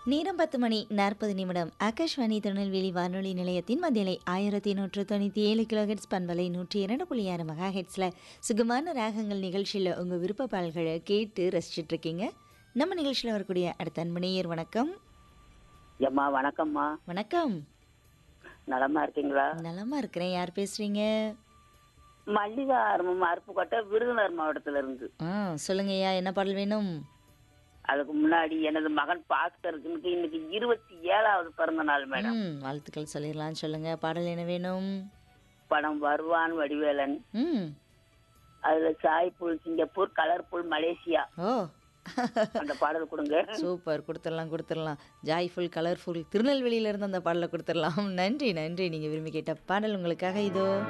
நேரம் பத்து மணி நாற்பது நிமிடம் ஆகாஷ்வாணி திருநெல்வேலி வானொலி நிலையத்தின் மத்தியலை ஆயிரத்தி நூற்று தொண்ணூற்றி ஏழு கிலோ ஹெட்ஸ் பண்பலை நூற்றி இரண்டு புள்ளி ஆறு மெகா ஹெட்ஸில் சுகமான ராகங்கள் நிகழ்ச்சியில் உங்கள் விருப்ப பாடல்களை கேட்டு ரசிச்சிட்டு இருக்கீங்க நம்ம நிகழ்ச்சியில் வரக்கூடிய அடுத்த அன்பனையர் வணக்கம் ஏம்மா வணக்கம்மா வணக்கம் நலமா இருக்கீங்களா நலமா இருக்கிறேன் யார் பேசுறீங்க மல்லிகா அருமம் அருப்புக்கோட்டை விருதுநகர் மாவட்டத்துல இருந்து ஆ சொல்லுங்கய்யா என்ன பாடல் வேணும் அதுக்கு முன்னாடி எனது மகன் பாஸ்கருக்கு இன்னைக்கு இருபத்தி ஏழாவது பிறந்த நாள் மேடம் ம் வாழ்த்துக்கள் சொல்லிடலாம் சொல்லுங்க பாடல் என்ன வேணும் படம் வருவான் வடிவேலன் ம் அதுல சாய்புல் சிங்கப்பூர் கலர்ஃபுல் மலேசியா ஓ அந்த பாடல் கொடுங்க சூப்பர் கொடுத்துடலாம் கொடுத்துடலாம் ஜாய்ஃபுல் கலர்ஃபுல் திருநெல்வேலியிலேருந்து அந்த பாடலை கொடுத்துடலாம் நன்றி நன்றி நீங்கள் விரும்பி கேட்ட பாடல் உங்களுக்காக இதோ